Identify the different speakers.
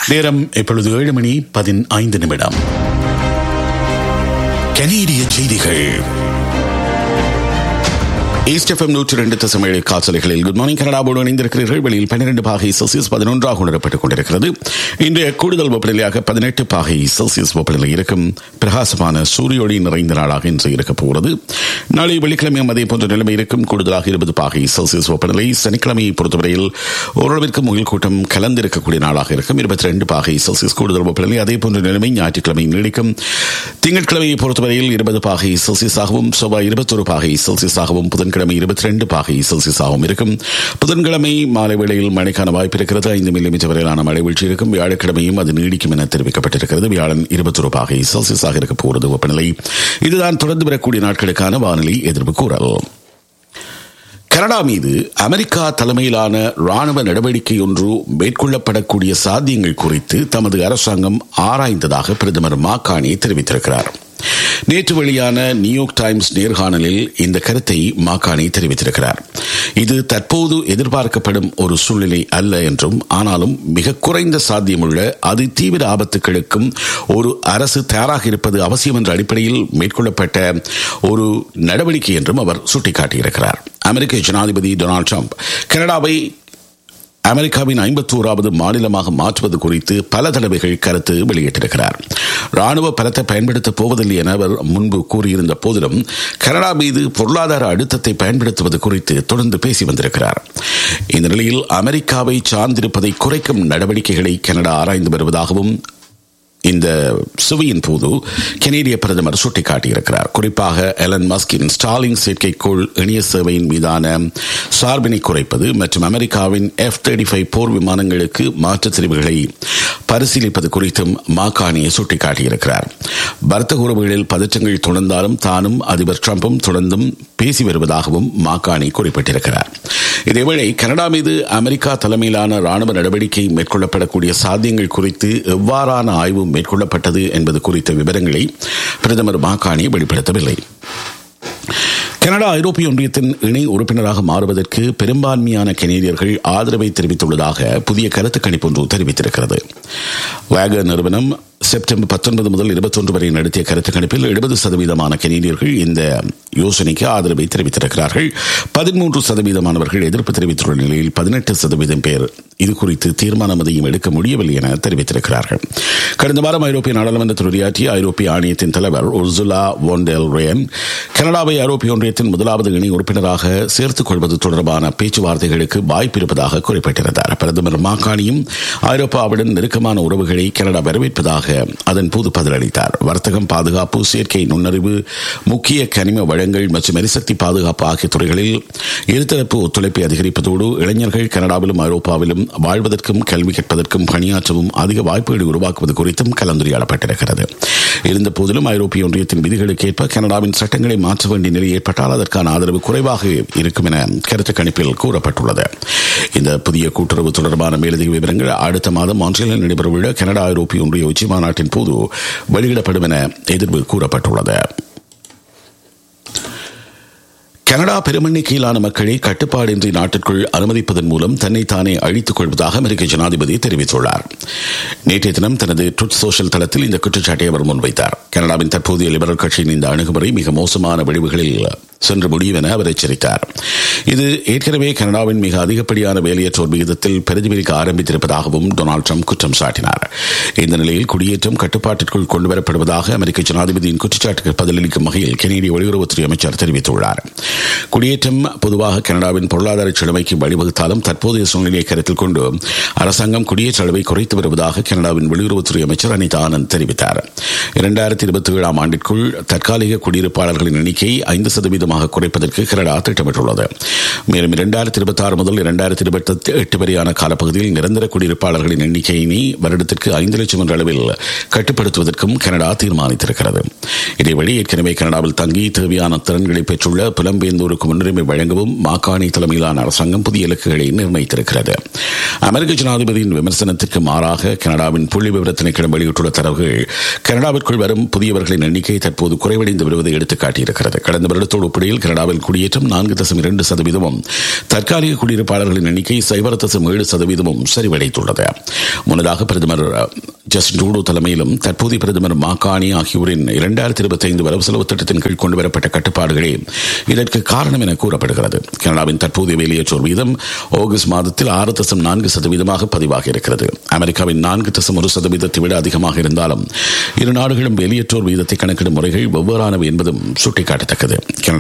Speaker 1: நேரம் இப்பொழுது ஏழு மணி பதினைந்து நிமிடம் கனேடிய செய்திகள் ஈஸ்ட் எஃப்எம் நூற்றி ரெண்டு தசமேழு காசலைகளில் குட் மார்னிங் கனடாவோடு இணைந்திருக்கிறீர்கள் வெளியில் பன்னிரண்டு பாகை செல்சியஸ் பதினொன்றாக உணரப்பட்டுக் கொண்டிருக்கிறது இன்றைய கூடுதல் வெப்பநிலையாக பதினெட்டு பாகை செல்சியஸ் வெப்பநிலை இருக்கும் பிரகாசமான சூரிய ஒளி நிறைந்த நாளாக இன்று இருக்கப் போகிறது நாளை வெள்ளிக்கிழமை அதே போன்ற நிலைமை இருக்கும் கூடுதலாக இருபது பாகை செல்சியஸ் வெப்பநிலை சனிக்கிழமையை பொறுத்தவரையில் ஓரளவிற்கு முயல் கூட்டம் கலந்திருக்கக்கூடிய நாளாக இருக்கும் இருபத்தி ரெண்டு பாகை செல்சியஸ் கூடுதல் வெப்பநிலை அதே போன்ற நிலைமை ஞாயிற்றுக்கிழமை நீடிக்கும் திங்கட்கிழமையை பொறுத்தவரையில் இருபது பாகை செல்சியஸாகவும் செவ்வாய் இருபத்தொரு பாகை செல்சியஸாகவும் புதன்கிழமை இருபத்தி ரெண்டு பாகை செல்சியஸாகவும் இருக்கும் புதன்கிழமை மாலை வேளையில் மழைக்கான வாய்ப்பு இருக்கிறது ஐந்து மில்லிமீட்டர் வரையிலான மழை வீழ்ச்சி இருக்கும் வியாழக்கிழமையும் அது நீடிக்கும் என தெரிவிக்கப்பட்டிருக்கிறது வியாழன் இருபத்தொரு பாகை செல்சியஸாக இருக்க போகிறது வெப்பநிலை இதுதான் தொடர்ந்து வரக்கூடிய நாட்களுக்கான வானிலை எதிர்ப்பு கூறல் கனடா மீது அமெரிக்கா தலைமையிலான ராணுவ நடவடிக்கை ஒன்று மேற்கொள்ளப்படக்கூடிய சாத்தியங்கள் குறித்து தமது அரசாங்கம் ஆராய்ந்ததாக பிரதமர் மாகாணி தெரிவித்திருக்கிறார் நேற்று வெளியான நியூயார்க் டைம்ஸ் நேர்காணலில் இந்த கருத்தை மாகாணி தெரிவித்திருக்கிறார் இது தற்போது எதிர்பார்க்கப்படும் ஒரு சூழ்நிலை அல்ல என்றும் ஆனாலும் மிக குறைந்த சாத்தியமுள்ள அதி தீவிர ஆபத்துகளுக்கும் ஒரு அரசு தயாராக இருப்பது அவசியம் என்ற அடிப்படையில் மேற்கொள்ளப்பட்ட ஒரு நடவடிக்கை என்றும் அவர் சுட்டிக்காட்டியிருக்கிறார் அமெரிக்க ஜனாதிபதி டொனால்டு ட்ரம்ப் கனடாவை அமெரிக்காவின் ஐம்பத்தோராவது மாநிலமாக மாற்றுவது குறித்து பல தடவைகள் கருத்து வெளியிட்டிருக்கிறார் ராணுவ பலத்தை பயன்படுத்தப் போவதில்லை என அவர் முன்பு கூறியிருந்த போதிலும் கனடா மீது பொருளாதார அழுத்தத்தை பயன்படுத்துவது குறித்து தொடர்ந்து பேசி வந்திருக்கிறார் இந்த நிலையில் அமெரிக்காவை சார்ந்திருப்பதை குறைக்கும் நடவடிக்கைகளை கனடா ஆராய்ந்து வருவதாகவும் இந்த சுவையின் போது கெனேடிய பிரதமர் சுட்டிக்காட்டியிருக்கிறார் குறிப்பாக எலன் மஸ்கின் ஸ்டாலிங் செயற்கைக்கோள் இணைய சேவையின் மீதான சார்பினை குறைப்பது மற்றும் அமெரிக்காவின் எஃப் தேர்ட்டி ஃபைவ் போர் விமானங்களுக்கு மாற்றுத் தெரிவுகளை பரிசீலிப்பது குறித்தும் மாகாணியை சுட்டிக்காட்டியிருக்கிறார் வர்த்தக உறவுகளில் பதற்றங்கள் தொடர்ந்தாலும் தானும் அதிபர் டிரம்பும் தொடர்ந்தும் பேசி வருவதாகவும் மாகாணி குறிப்பிட்டிருக்கிறார் இதேவேளை கனடா மீது அமெரிக்கா தலைமையிலான ராணுவ நடவடிக்கை மேற்கொள்ளப்படக்கூடிய சாத்தியங்கள் குறித்து எவ்வாறான ஆய்வு மேற்கொள்ளப்பட்டது என்பது குறித்த விவரங்களை பிரதமர் மாகாணி வெளிப்படுத்தவில்லை கனடா ஐரோப்பிய ஒன்றியத்தின் இணை உறுப்பினராக மாறுவதற்கு பெரும்பான்மையான கெனேடியர்கள் ஆதரவை தெரிவித்துள்ளதாக புதிய கருத்து கணிப்பு ஒன்று தெரிவித்திருக்கிறது வேகர் நிறுவனம் செப்டம்பர் பத்தொன்பது முதல் இருபத்தொன்று வரை நடத்திய கருத்து கணிப்பில் எழுபது சதவீதமான கெனேடியர்கள் இந்த யோசனைக்கு ஆதரவை தெரிவித்திருக்கிறார்கள் பதிமூன்று சதவீதமானவர்கள் எதிர்ப்பு தெரிவித்துள்ள நிலையில் பதினெட்டு சதவீதம் பேர் இது குறித்து தீர்மானம் எதையும் எடுக்க முடியவில்லை என தெரிவித்திருக்கிறார்கள் கடந்த வாரம் ஐரோப்பிய நாடாளுமன்றத்தில் உரையாற்றிய ஐரோப்பிய ஆணையத்தின் தலைவர் உர்சுலா வோண்டெல் ரேன் கனடாவை ஐரோப்பிய ஒன்றியத்தின் முதலாவது இணை உறுப்பினராக சேர்த்துக் கொள்வது தொடர்பான பேச்சுவார்த்தைகளுக்கு வாய்ப்பு இருப்பதாக குறிப்பிட்டிருந்தார் பிரதமர் மாகாணியும் ஐரோப்பாவுடன் நெருக்கமான உறவுகளை கனடா வரவேற்பதாக அதன் போது பதிலளித்தார் வர்த்தகம் பாதுகாப்பு செயற்கை நுண்ணறிவு முக்கிய கனிம வளங்கள் மற்றும் எரிசக்தி பாதுகாப்பு ஆகிய துறைகளில் இருதரப்பு ஒத்துழைப்பை அதிகரிப்பதோடு இளைஞர்கள் கனடாவிலும் ஐரோப்பாவிலும் வாழ்வதற்கும் கல்வி கற்பதற்கும் பணியாற்றவும் அதிக வாய்ப்புகளை உருவாக்குவது குறித்தும் கலந்துரையாடப்பட்டிருக்கிறது இருந்த போதிலும் ஐரோப்பிய ஒன்றியத்தின் விதிகளுக்கேற்ப கனடாவின் சட்டங்களை மாற்ற வேண்டிய நிலை ஏற்பட்டால் அதற்கான ஆதரவு குறைவாக இருக்கும் என கருத்து கணிப்பில் கூறப்பட்டுள்ளது இந்த புதிய கூட்டுறவு தொடர்பான மேலதிக விவரங்கள் அடுத்த மாதம் மான்ட்ரியலில் நடைபெறவுள்ள கனடா ஐரோப்பிய ஒன்றிய உச்சி மாநாட்டின் போது வெளியிடப்படும் என எதிர்வு கூறப்பட்டுள்ளது கனடா பெருமெண்ணிக்கையிலான மக்களை கட்டுப்பாடின்றி நாட்டிற்குள் அனுமதிப்பதன் மூலம் தன்னைத்தானே அழித்துக் கொள்வதாக அமெரிக்க ஜனாதிபதி தெரிவித்துள்ளார் நேற்றைய தினம் தனது ட்விட் சோஷியல் தளத்தில் இந்த குற்றச்சாட்டை அவர் முன்வைத்தார் கனடாவின் தற்போதைய லிபரல் கட்சியின் இந்த அணுகுமுறை மிக மோசமான விளைவுகளில் சென்று முடியும் என அவர் எச்சரித்தார் இது ஏற்கனவே கனடாவின் மிக அதிகப்படியான வேலையற்றோர் விகிதத்தில் பிரதிபலிக்க ஆரம்பித்திருப்பதாகவும் டொனால்டு ட்ரம்ப் குற்றம் சாட்டினார் இந்த நிலையில் குடியேற்றம் கட்டுப்பாட்டிற்குள் கொண்டுவரப்படுவதாக அமெரிக்க ஜனாதிபதியின் குற்றச்சாட்டுக்கு பதிலளிக்கும் வகையில் கெனேடிய வெளியுறவுத்துறை அமைச்சர் தெரிவித்துள்ளார் குடியேற்றம் பொதுவாக கனடாவின் பொருளாதார செழுமைக்கு வழிவகுத்தாலும் தற்போதைய சூழ்நிலையை கருத்தில் கொண்டு அரசாங்கம் குடியேற்ற அளவை குறைத்து வருவதாக கனடாவின் வெளியுறவுத்துறை அமைச்சர் அனிதா ஆனந்த் தெரிவித்தார் இரண்டாயிரத்தி இருபத்தி ஏழாம் ஆண்டிற்குள் தற்காலிக குடியிருப்பாளர்களின் எண்ணிக்கை ஐந்து சதவீதமாக குறைப்பதற்கு கனடா திட்டமிட்டுள்ளது மேலும் இரண்டாயிரத்தி இருபத்தி ஆறு முதல் இரண்டாயிரத்தி இருபத்தி எட்டு வரையான காலப்பகுதியில் நிரந்தர குடியிருப்பாளர்களின் எண்ணிக்கையினை வருடத்திற்கு ஐந்து லட்சம் என்ற அளவில் கட்டுப்படுத்துவதற்கும் கனடா தீர்மானித்திருக்கிறது இதேவழி ஏற்கனவே கனடாவில் தங்கி தேவையான திறன்களை பெற்றுள்ள புலம்பெயர்ந்தோருக்கு முன்னுரிமை வழங்கவும் மாகாணி தலைமையிலான அரசாங்கம் புதிய இலக்குகளை நிர்ணயித்திருக்கிறது அமெரிக்க ஜனாதிபதியின் விமர்சனத்திற்கு மாறாக கனடாவின் புள்ளி விவர திணைக்களம் வெளியிட்டுள்ள தரவுகள் கனடாவிற்குள் வரும் புதியவர்களின் எண்ணிக்கை தற்போது குறைவடைந்து வருவதை எடுத்துக் காட்டியிருக்கிறது கடந்த வருடத்தோடு ஒப்பிடும் அடிப்படையில் கனடாவில் குடியேற்றம் நான்கு தசம் இரண்டு சதவீதமும் தற்காலிக குடியிருப்பாளர்களின் எண்ணிக்கை சைபர் தசம் ஏழு சதவீதமும் சரிவடைந்துள்ளது முன்னதாக பிரதமர் ஜஸ்டின் ட்ரூடோ தலைமையிலும் தற்போதைய பிரதமர் மாகாணி ஆகியோரின் இரண்டாயிரத்தி இருபத்தி ஐந்து வரவு செலவு திட்டத்தின் கீழ் கொண்டுவரப்பட்ட கட்டுப்பாடுகளே இதற்கு காரணம் என கூறப்படுகிறது கனடாவின் தற்போதைய வெளியேற்றோர் வீதம் ஆகஸ்ட் மாதத்தில் ஆறு தசம் நான்கு சதவீதமாக பதிவாகி இருக்கிறது அமெரிக்காவின் நான்கு தசம் ஒரு சதவீதத்தை விட அதிகமாக இருந்தாலும் இரு நாடுகளும் வெளியேற்றோர் வீதத்தை கணக்கிடும் முறைகள் வெவ்வேறானவை என்பதும் சுட்டிக்காட்டத்தக்கது